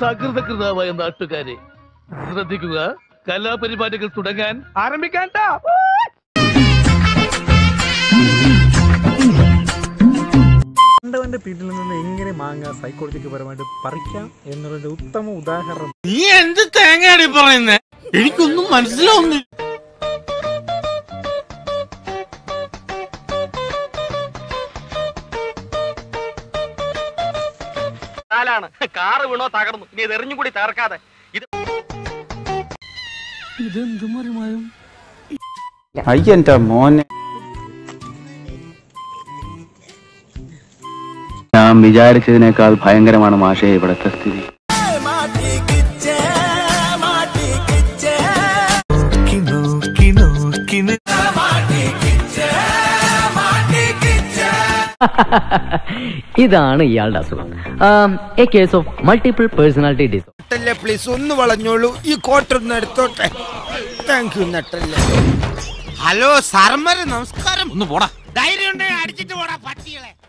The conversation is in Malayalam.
സകൃതകൃതാവായ നാട്ടുകാരെ ശ്രദ്ധിക്കുക കലാപരിപാടികൾ തുടങ്ങാൻ ആരംഭിക്കാൻ കണ്ടവന്റെ വീട്ടിൽ നിന്ന് എങ്ങനെ മാങ്ങ സൈക്കോളജിക്ക് പരമായിട്ട് പറിക്കാം എന്നുള്ളതിന്റെ ഉത്തമ ഉദാഹരണം നീ എന്ത് തേങ്ങയാടി പറയുന്നേ എനിക്കൊന്നും മനസ്സിലാവുന്നില്ല കാലാണ് കാറ് വീണോ തകർന്നു ഇനി ഇത് എറിഞ്ഞും കൂടി തകർക്കാതെ ഇത് അയ്യന്റെ മോനെ ഞാൻ വിചാരിച്ചതിനേക്കാൾ ഭയങ്കരമാണ് മാഷേ ഇവിടുത്തെ സ്ഥിതി ഇതാണ് ഇയാളുടെ അസുഖം a case of multiple personality disorder please ഒന്ന് വളഞ്ഞോളൂ ഈ കോട്ടൊന്ന് എടുത്തോട്ടെ താങ്ക് യു നട്ടല്ലേ ഹലോ സർമര് നമസ്കാരം ഒന്ന് പോടാ ധൈര്യം ഉണ്ടെങ്കിൽ അടിച്ചിട്ട് പോടാ പട്ടികളെ